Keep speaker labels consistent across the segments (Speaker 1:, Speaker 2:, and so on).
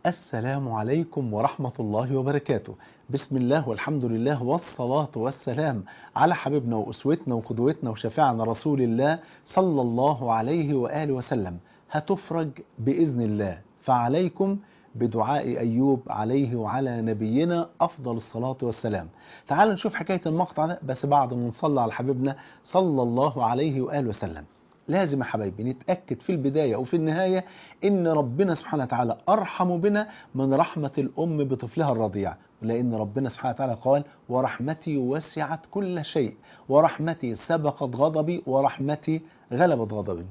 Speaker 1: السلام عليكم ورحمة الله وبركاته بسم الله والحمد لله والصلاة والسلام على حبيبنا وأسوتنا وقدوتنا وشفيعنا رسول الله صلى الله عليه وآله وسلم هتفرج بإذن الله فعليكم بدعاء أيوب عليه وعلى نبينا أفضل الصلاة والسلام تعالوا نشوف حكاية المقطع ده بس بعد ما نصلي على حبيبنا صلى الله عليه وآله وسلم لازم يا حبايبي نتأكد في البداية وفي النهاية إن ربنا سبحانه وتعالى أرحم بنا من رحمة الأم بطفلها الرضيع لأن ربنا سبحانه وتعالى قال ورحمتي وسعت كل شيء ورحمتي سبقت غضبي ورحمتي غلبت غضبي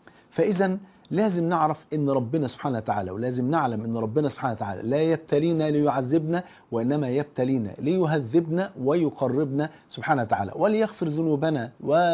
Speaker 1: فإذا لازم نعرف ان ربنا سبحانه وتعالى ولازم نعلم ان ربنا سبحانه وتعالى لا يبتلينا ليعذبنا وانما يبتلينا ليهذبنا ويقربنا سبحانه وتعالى وليغفر ذنوبنا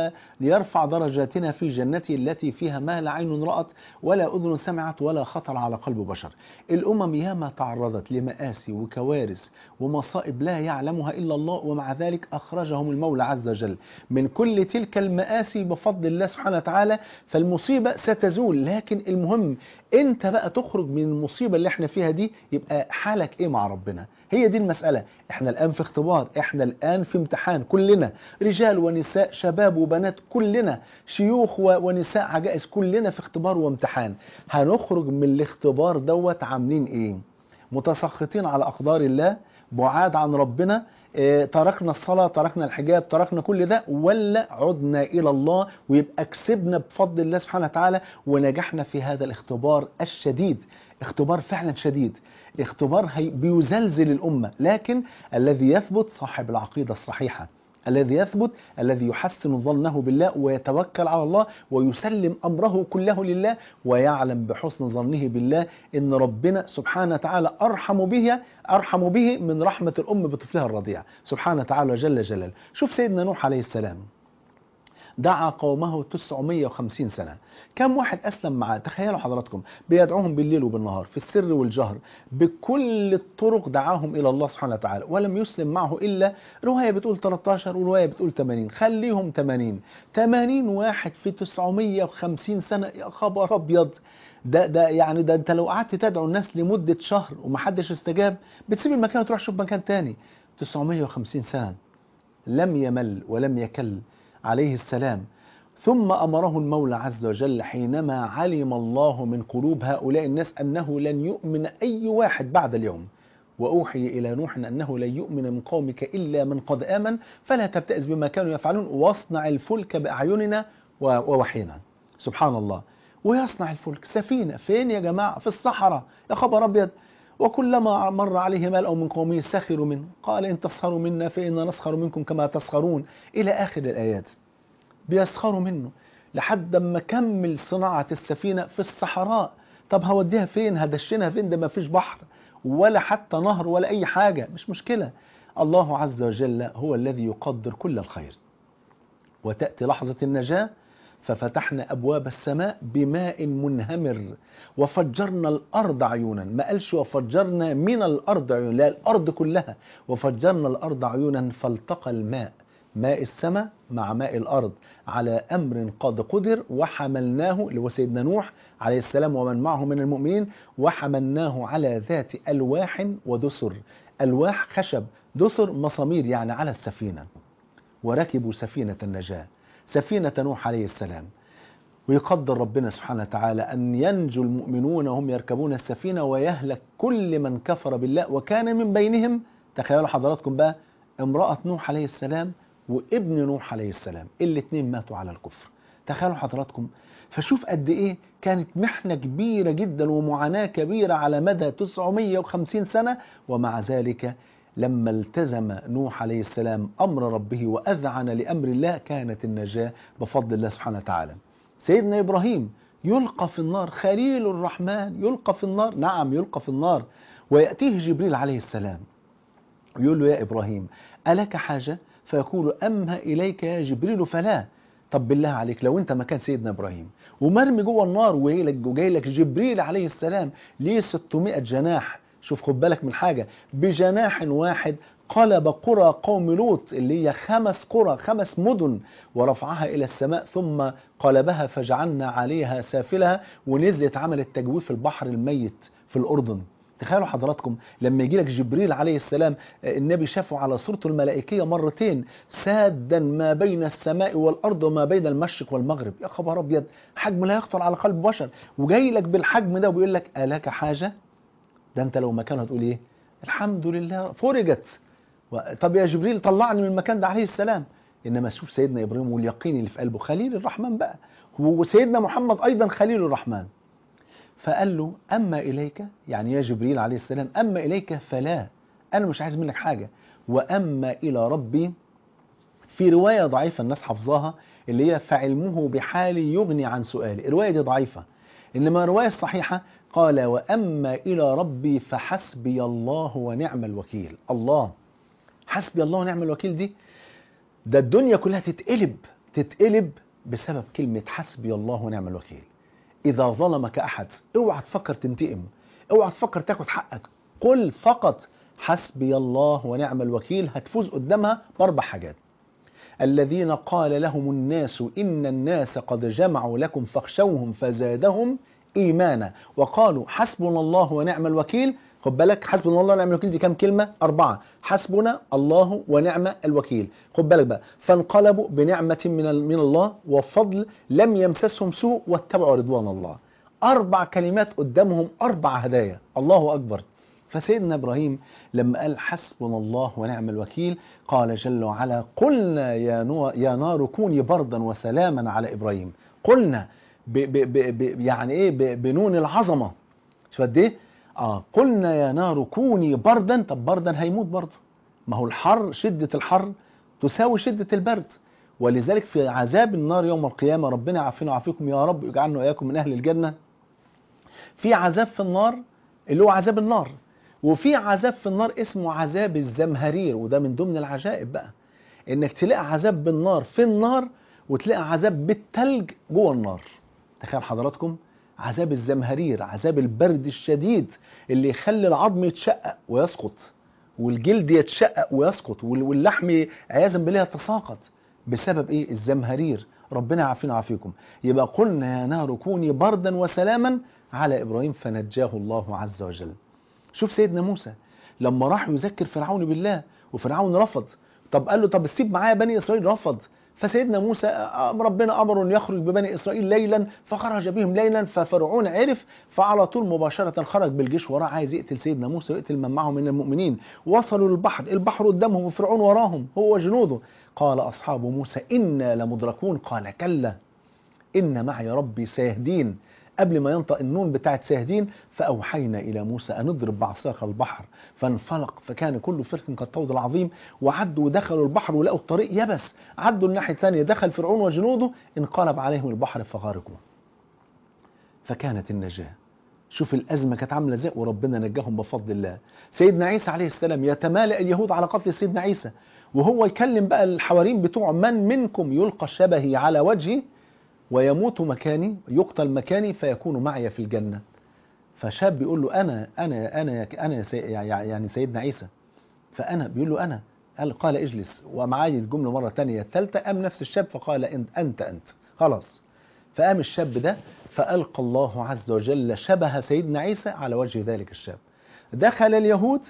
Speaker 1: وليرفع درجاتنا في جنته التي فيها ما لا عين رأت ولا اذن سمعت ولا خطر على قلب بشر الامم ياما تعرضت لمآسي وكوارث ومصائب لا يعلمها الا الله ومع ذلك اخرجهم المولى عز وجل من كل تلك المآسي بفضل الله سبحانه وتعالى فالمصيبة ستزول لكن المهم انت بقى تخرج من المصيبة اللي احنا فيها دي يبقى حالك ايه مع ربنا هي دي المسألة احنا الان في اختبار احنا الان في امتحان كلنا رجال ونساء شباب وبنات كلنا شيوخ ونساء عجائز كلنا في اختبار وامتحان هنخرج من الاختبار دوت عاملين ايه متسخطين على اقدار الله بعاد عن ربنا اه تركنا الصلاة تركنا الحجاب تركنا كل ده ولا عدنا إلى الله ويبقى كسبنا بفضل الله سبحانه وتعالى ونجحنا في هذا الاختبار الشديد اختبار فعلا شديد اختبار بيزلزل الأمة لكن الذي يثبت صاحب العقيدة الصحيحة الذي يثبت الذي يحسن ظنه بالله ويتوكل على الله ويسلم أمره كله لله ويعلم بحسن ظنه بالله إن ربنا سبحانه وتعالى أرحم به أرحم به من رحمة الأم بطفلها الرضيع سبحانه وتعالى جل جلاله شوف سيدنا نوح عليه السلام دعا قومه 950 سنة كم واحد أسلم معاه تخيلوا حضراتكم بيدعوهم بالليل وبالنهار في السر والجهر بكل الطرق دعاهم إلى الله سبحانه وتعالى ولم يسلم معه إلا رواية بتقول 13 ورواية بتقول 80 خليهم 80 80 واحد في 950 سنة يا خبر أبيض ده ده يعني ده انت لو قعدت تدعو الناس لمدة شهر ومحدش استجاب بتسيب المكان وتروح تشوف مكان تاني 950 سنة لم يمل ولم يكل عليه السلام ثم أمره المولى عز وجل حينما علم الله من قلوب هؤلاء الناس أنه لن يؤمن أي واحد بعد اليوم وأوحي إلى نوح أنه لن يؤمن من قومك إلا من قد آمن فلا تبتئس بما كانوا يفعلون واصنع الفلك بأعيننا ووحينا سبحان الله ويصنع الفلك سفينة فين يا جماعة في الصحراء يا خبر أبيض وكلما مر عليه ملأ من قومه سخروا منه قال إن تسخروا منا فإنا نسخر منكم كما تسخرون إلى آخر الآيات بيسخروا منه لحد ما كمل صناعة السفينة في الصحراء طب هوديها فين هدشنها فين ده ما فيش بحر ولا حتى نهر ولا أي حاجة مش مشكلة الله عز وجل هو الذي يقدر كل الخير وتأتي لحظة النجاة ففتحنا أبواب السماء بماء منهمر وفجرنا الأرض عيونا ما قالش وفجرنا من الأرض عيونا لا الأرض كلها وفجرنا الأرض عيونا فالتقى الماء ماء السماء مع ماء الأرض على أمر قد قدر وحملناه اللي هو سيدنا نوح عليه السلام ومن معه من المؤمنين وحملناه على ذات ألواح ودسر ألواح خشب دسر مصامير يعني على السفينة وركبوا سفينة النجاة سفينة نوح عليه السلام ويقدر ربنا سبحانه وتعالى أن ينجو المؤمنون وهم يركبون السفينة ويهلك كل من كفر بالله وكان من بينهم تخيلوا حضراتكم بقى امرأة نوح عليه السلام وابن نوح عليه السلام الاثنين ماتوا على الكفر تخيلوا حضراتكم فشوف قد ايه كانت محنة كبيرة جدا ومعاناة كبيرة على مدى 950 سنة ومع ذلك لما التزم نوح عليه السلام أمر ربه وأذعن لأمر الله كانت النجاة بفضل الله سبحانه وتعالى سيدنا إبراهيم يلقى في النار خليل الرحمن يلقى في النار نعم يلقى في النار ويأتيه جبريل عليه السلام يقول له يا إبراهيم ألك حاجة فيقول أمها إليك يا جبريل فلا طب بالله عليك لو انت مكان سيدنا ابراهيم ومرمي جوه النار وجاي لك وجاي لك جبريل عليه السلام ليه 600 جناح شوف خد بالك من حاجه بجناح واحد قلب قرى قوم لوط اللي هي خمس قرى خمس مدن ورفعها الى السماء ثم قلبها فجعلنا عليها سافلها ونزلت عملت تجويف البحر الميت في الاردن تخيلوا حضراتكم لما يجي لك جبريل عليه السلام النبي شافه على صورته الملائكية مرتين سادا ما بين السماء والأرض وما بين المشرق والمغرب يا خبر أبيض حجم لا يخطر على قلب بشر وجاي لك بالحجم ده وبيقول لك ألاك حاجة ده أنت لو مكانه هتقول إيه الحمد لله فرجت طب يا جبريل طلعني من المكان ده عليه السلام إنما شوف سيدنا إبراهيم واليقين اللي في قلبه خليل الرحمن بقى وسيدنا محمد أيضا خليل الرحمن فقال له أما إليك يعني يا جبريل عليه السلام أما إليك فلا أنا مش عايز منك حاجة وأما إلى ربي في رواية ضعيفة الناس حفظاها اللي هي فعلمه بحالي يغني عن سؤالي الرواية دي ضعيفة إنما الرواية الصحيحة قال وأما إلى ربي فحسبي الله ونعم الوكيل الله حسبي الله ونعم الوكيل دي ده الدنيا كلها تتقلب تتقلب بسبب كلمة حسبي الله ونعم الوكيل إذا ظلمك أحد اوعى تفكر تنتقم اوعى تفكر تاخد حقك قل فقط حسبي الله ونعم الوكيل هتفوز قدامها بأربع حاجات الذين قال لهم الناس إن الناس قد جمعوا لكم فاخشوهم فزادهم إيمانا وقالوا حسبنا الله ونعم الوكيل خد بالك حسبنا الله ونعم الوكيل دي كام كلمة؟ أربعة حسبنا الله ونعم الوكيل خد بالك بقى فانقلبوا بنعمة من من الله وفضل لم يمسسهم سوء واتبعوا رضوان الله أربع كلمات قدامهم أربع هدايا الله أكبر فسيدنا إبراهيم لما قال حسبنا الله ونعم الوكيل قال جل وعلا قلنا يا, نو يا نار كوني بردا وسلاما على إبراهيم قلنا ب ب ب ب يعني إيه ب بنون العظمة شوف قد إيه آه قلنا يا نار كوني بردا طب بردا هيموت برضه ما هو الحر شدة الحر تساوي شدة البرد ولذلك في عذاب النار يوم القيامة ربنا يعافينا ويعافيكم يا رب يجعلنا وإياكم من أهل الجنة في عذاب في النار اللي هو عذاب النار وفي عذاب في النار اسمه عذاب الزمهرير وده من ضمن العجائب بقى انك تلاقي عذاب بالنار في النار وتلاقي عذاب بالتلج جوه النار تخيل حضراتكم عذاب الزمهرير عذاب البرد الشديد اللي يخلي العظم يتشقق ويسقط والجلد يتشقق ويسقط واللحم عياذا بالله يتساقط بسبب ايه الزمهرير ربنا يعافينا ويعافيكم يبقى قلنا يا نار كوني بردا وسلاما على ابراهيم فنجاه الله عز وجل شوف سيدنا موسى لما راح يذكر فرعون بالله وفرعون رفض طب قال له طب سيب معايا بني اسرائيل رفض فسيدنا موسى ربنا امره ان يخرج ببني اسرائيل ليلا فخرج بهم ليلا ففرعون عرف فعلى طول مباشره خرج بالجيش وراه عايز يقتل سيدنا موسى ويقتل من معه من المؤمنين وصلوا للبحر البحر قدامهم وفرعون وراهم هو وجنوده قال اصحاب موسى انا لمدركون قال كلا ان معي ربي سيهدين قبل ما ينطق النون بتاعت ساهدين فأوحينا إلى موسى أن اضرب بعصاك البحر فانفلق فكان كل فرق كالطود العظيم وعدوا ودخلوا البحر ولقوا الطريق يبس عدوا الناحية الثانية دخل فرعون وجنوده انقلب عليهم البحر فغارقوا فكانت النجاة شوف الأزمة كانت عاملة ازاي وربنا نجاهم بفضل الله سيدنا عيسى عليه السلام يتمالأ اليهود على قتل سيدنا عيسى وهو يكلم بقى الحواريين بتوعه من منكم يلقى شبهي على وجهه ويموت مكاني يقتل مكاني فيكون معي في الجنة فشاب بيقول له أنا أنا أنا أنا سي يعني سيدنا عيسى فأنا بيقول له أنا قال قال اجلس ومعايا الجملة مرة تانية الثالثة قام نفس الشاب فقال أنت أنت أنت خلاص فقام الشاب ده فألقى الله عز وجل شبه سيدنا عيسى على وجه ذلك الشاب دخل اليهود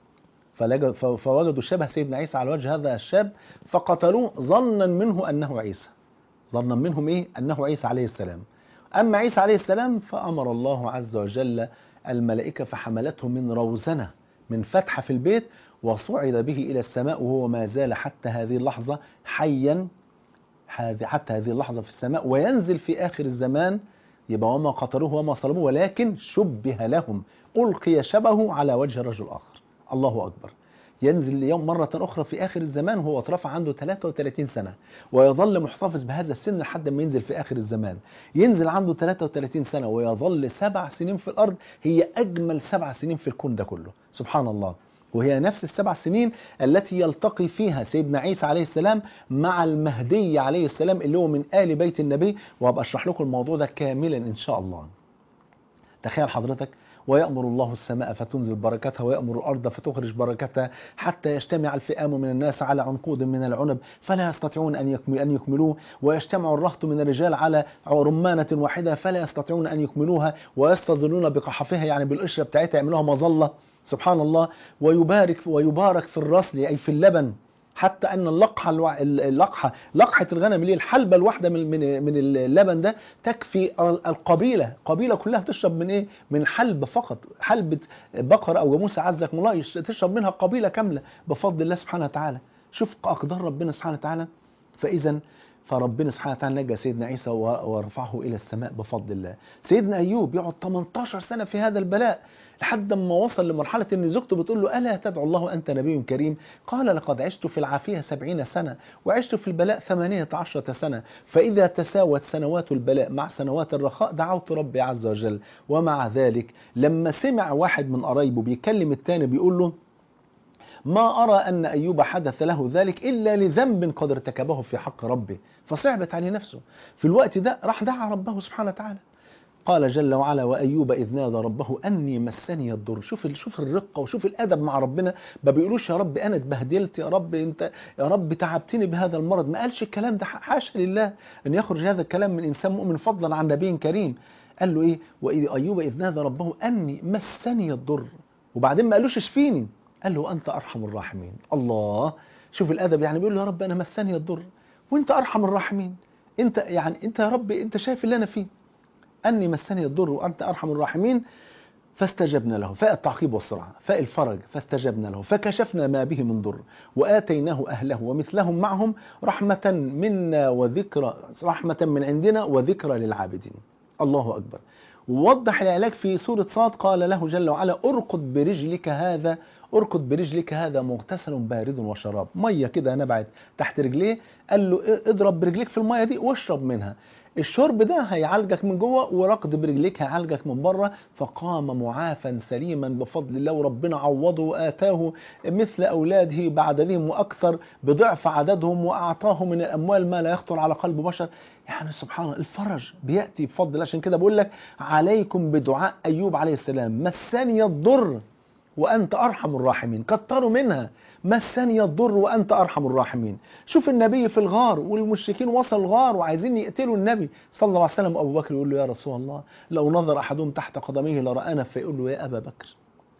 Speaker 1: فوجدوا شبه سيدنا عيسى على وجه هذا الشاب فقتلوه ظنا منه أنه عيسى ظنا منهم ايه انه عيسى عليه السلام اما عيسى عليه السلام فامر الله عز وجل الملائكه فحملته من روزنه من فتحه في البيت وصعد به الى السماء وهو ما زال حتى هذه اللحظه حيا حتى هذه اللحظه في السماء وينزل في اخر الزمان يبقى وما قتلوه وما صلبوه ولكن شبه لهم القي شبهه على وجه رجل اخر الله اكبر ينزل اليوم مرة أخرى في آخر الزمان وهو اترفع عنده 33 سنة ويظل محتفظ بهذا السن لحد ما ينزل في آخر الزمان ينزل عنده 33 سنة ويظل سبع سنين في الأرض هي أجمل سبع سنين في الكون ده كله سبحان الله وهي نفس السبع سنين التي يلتقي فيها سيدنا عيسى عليه السلام مع المهدي عليه السلام اللي هو من آل بيت النبي وهبقى أشرح لكم الموضوع ده كاملا إن شاء الله تخيل حضرتك ويأمر الله السماء فتنزل بركتها ويأمر الأرض فتخرج بركتها حتى يجتمع الفئام من الناس على عنقود من العنب فلا يستطيعون أن يكمل أن يكملوه ويجتمع الرهط من الرجال على رمانة واحدة فلا يستطيعون أن يكملوها ويستظلون بقحفها يعني بالقشرة بتاعتها يعملوها مظلة سبحان الله ويبارك ويبارك في الرسل أي في اللبن حتى ان اللقحه الوع... اللقحه لقحه الغنم اللي هي الحلبه الواحده من من من اللبن ده تكفي القبيله قبيله كلها تشرب من ايه من حلب فقط حلبه بقره او جاموسه عزكم الله تشرب منها قبيله كامله بفضل الله سبحانه وتعالى شوف اقدار ربنا سبحانه وتعالى فاذا فربنا سبحانه وتعالى نجى سيدنا عيسى ورفعه الى السماء بفضل الله سيدنا ايوب يقعد 18 سنه في هذا البلاء لحد ما وصل لمرحلة ان زوجته بتقول له ألا تدعو الله وأنت نبي كريم قال لقد عشت في العافية سبعين سنة وعشت في البلاء ثمانية عشرة سنة فإذا تساوت سنوات البلاء مع سنوات الرخاء دعوت ربي عز وجل ومع ذلك لما سمع واحد من قرايبه بيكلم التاني بيقول له ما أرى أن أيوب حدث له ذلك إلا لذنب قد ارتكبه في حق ربه فصعبت عليه نفسه في الوقت ده راح دعا ربه سبحانه وتعالى قال جل وعلا وأيوب إذ نادى ربه أني مسني الضر شوف شوف الرقة وشوف الأدب مع ربنا ما بيقولوش يا رب أنا اتبهدلت يا رب أنت يا رب تعبتني بهذا المرض ما قالش الكلام ده حاشا لله أن يخرج هذا الكلام من إنسان مؤمن فضلا عن نبي كريم قال له إيه وإذ أيوب إذ نادى ربه أني مسني الضر وبعدين ما قالوش اشفيني قال له أنت أرحم الراحمين الله شوف الأدب يعني بيقول له يا رب أنا مسني الضر وأنت أرحم الراحمين أنت يعني أنت يا رب أنت شايف اللي أنا فيه أني مسني الضر وأنت أرحم الراحمين فاستجبنا له فاء التعقيب والسرعة فاء الفرج فاستجبنا له فكشفنا ما به من ضر وآتيناه أهله ومثلهم معهم رحمة منا وذكرى رحمة من عندنا وذكرى للعابدين الله أكبر ووضح العلاج في سورة صاد قال له جل وعلا ارقد برجلك هذا اركض برجلك هذا مغتسل بارد وشراب ميه كده نبعت تحت رجليه قال له اضرب برجليك في الميه دي واشرب منها الشرب ده هيعالجك من جوه ورقد برجليك هيعالجك من بره فقام معافا سليما بفضل الله وربنا عوضه واتاه مثل اولاده بعددهم واكثر بضعف عددهم واعطاه من الاموال ما لا يخطر على قلب بشر يعني سبحان الله الفرج بياتي بفضل الله عشان كده بقول لك عليكم بدعاء ايوب عليه السلام مسني الضر وأنت أرحم الراحمين كتروا منها مسني الضر وأنت أرحم الراحمين شوف النبي في الغار والمشركين وصل الغار وعايزين يقتلوا النبي صلى الله عليه وسلم أبو بكر يقول له يا رسول الله لو نظر أحدهم تحت قدميه لرآنا فيقول له يا أبا بكر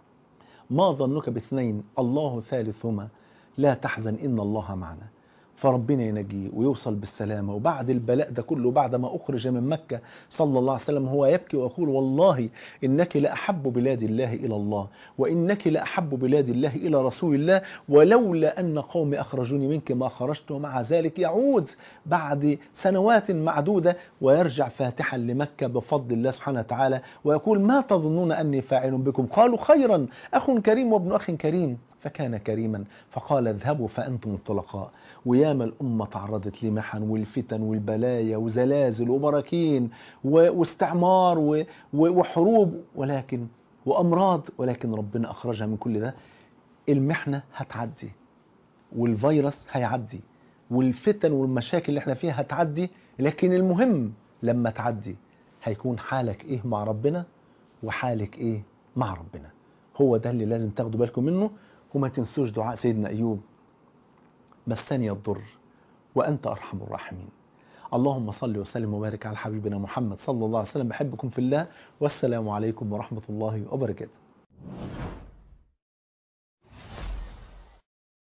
Speaker 1: ما ظنك باثنين الله ثالثهما لا تحزن إن الله معنا فربنا ينجيه ويوصل بالسلامة وبعد البلاء ده كله بعد ما أخرج من مكة صلى الله عليه وسلم هو يبكي ويقول والله إنك لأحب بلاد الله إلى الله وإنك لأحب بلاد الله إلى رسول الله ولولا أن قومي أخرجوني منك ما خرجت ومع ذلك يعود بعد سنوات معدودة ويرجع فاتحا لمكة بفضل الله سبحانه وتعالى ويقول ما تظنون أني فاعل بكم قالوا خيرا أخ كريم وابن أخ كريم فكان كريما فقال اذهبوا فأنتم الطلقاء وياما الأمة تعرضت لمحن والفتن والبلايا وزلازل وبراكين واستعمار وحروب ولكن وأمراض ولكن ربنا أخرجها من كل ده المحنة هتعدي والفيروس هيعدي والفتن والمشاكل اللي احنا فيها هتعدي لكن المهم لما تعدي هيكون حالك ايه مع ربنا وحالك ايه مع ربنا هو ده اللي لازم تاخدوا بالكم منه وما تنسوش دعاء سيدنا أيوب مسني الضر وأنت أرحم الراحمين اللهم صل وسلم وبارك على حبيبنا محمد صلى الله عليه وسلم بحبكم في الله والسلام عليكم ورحمة الله وبركاته